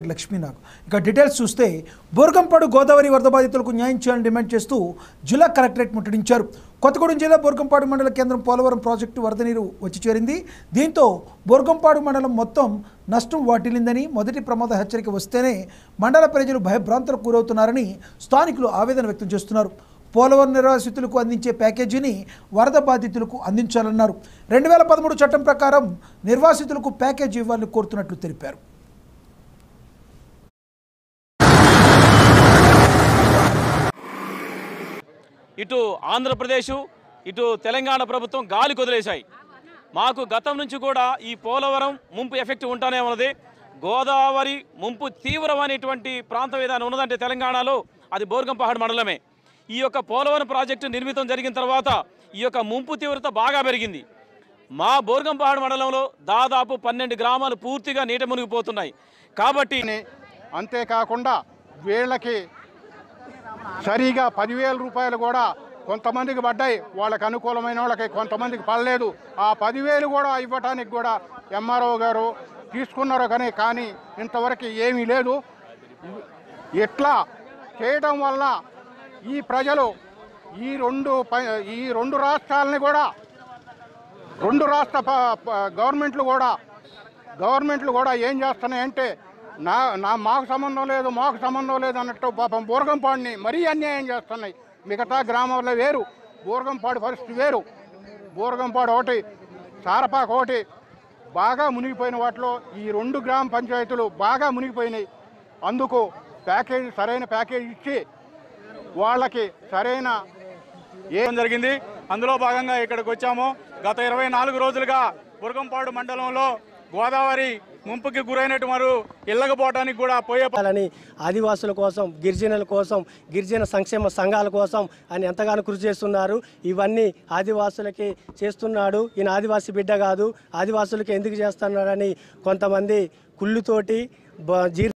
లక్ష్మీనాగ్ ఇక డీటెయిల్స్ చూస్తే బోర్గంపాడు గోదావరి వరద బాధితులకు న్యాయం చేయాలని డిమాండ్ చేస్తూ జిల్లా కలెక్టరేట్ ముట్టడించారు కొత్తగూడెం జిల్లా బోర్గంపాడు మండల కేంద్రం పోలవరం ప్రాజెక్టు వరద నీరు వచ్చి చేరింది దీంతో బోర్గంపాడు మండలం మొత్తం నష్టం వాటిల్లిందని మొదటి ప్రమాద హెచ్చరిక వస్తేనే మండల ప్రజలు భయభ్రాంతులకు గురవుతున్నారని స్థానికులు ఆవేదన వ్యక్తం చేస్తున్నారు పోలవరం నిర్వాసితులకు అందించే ప్యాకేజీని వరద బాధితులకు అందించాలన్నారు రెండు వేల పదమూడు చట్టం ప్రకారం నిర్వాసితులకు ప్యాకేజీ ఇవ్వాలని కోరుతున్నట్లు తెలిపారు ఇటు ఆంధ్రప్రదేశ్ ఇటు తెలంగాణ ప్రభుత్వం గాలి కొదిలేశాయి మాకు గతం నుంచి కూడా ఈ పోలవరం ముంపు ఎఫెక్ట్ ఉంటానే ఉన్నది గోదావరి ముంపు తీవ్రమైనటువంటి ప్రాంతం ఏదైనా ఉన్నదంటే తెలంగాణలో అది బోర్గంపహాడ్ మండలమే ఈ యొక్క పోలవరం ప్రాజెక్టు నిర్మితం జరిగిన తర్వాత ఈ యొక్క ముంపు తీవ్రత బాగా పెరిగింది మా బోర్గంపహాడ్ మండలంలో దాదాపు పన్నెండు గ్రామాలు పూర్తిగా నీట మునిగిపోతున్నాయి కాబట్టి అని అంతేకాకుండా వీళ్ళకి సరిగా పదివేల రూపాయలు కూడా కొంతమందికి పడ్డాయి వాళ్ళకి అనుకూలమైన వాళ్ళకి కొంతమందికి పడలేదు ఆ పదివేలు కూడా ఇవ్వటానికి కూడా ఎంఆర్ఓ గారు తీసుకున్నారు కానీ కానీ ఇంతవరకు ఏమీ లేదు ఇట్లా చేయడం వల్ల ఈ ప్రజలు ఈ రెండు ప- ఈ రెండు రాష్ట్రాలని కూడా రెండు రాష్ట్ర ప- ప- గవర్నమెంట్లు కూడా గవర్నమెంట్లు కూడా ఏం చేస్తున్నాయంటే నా నా మాకు సంబంధం లేదు మాకు సంబంధం లేదు అన్నట్టు పాపం బూరగంపాడిని మరీ అన్యాయం చేస్తున్నాయి మిగతా గ్రామాల్లో వేరు బూరగంపాడు పరిస్థితి వేరు బూరగంపాడు ఒకటి సారపాక ఒకటి బాగా మునిగిపోయిన వాటిలో ఈ రెండు గ్రామ పంచాయతీలు బాగా మునిగిపోయినాయి అందుకు ప్యాకేజీ సరైన ప్యాకేజీ ఇచ్చి వాళ్ళకి సరైన చేయడం జరిగింది అందులో భాగంగా ఇక్కడికి వచ్చాము గత ఇరవై నాలుగు రోజులుగా బురగంపాడు మండలంలో గోదావరి ముంపుకి గురైనట్టు వారు ఇళ్ళకు పోవడానికి కూడా పోయే అని ఆదివాసుల కోసం గిరిజనుల కోసం గిరిజన సంక్షేమ సంఘాల కోసం ఆయన ఎంతగానో కృషి చేస్తున్నారు ఇవన్నీ ఆదివాసులకి చేస్తున్నాడు ఈయన ఆదివాసి బిడ్డ కాదు ఆదివాసులకి ఎందుకు చేస్తున్నాడని కొంతమంది కుళ్ళుతోటి బ- జీర్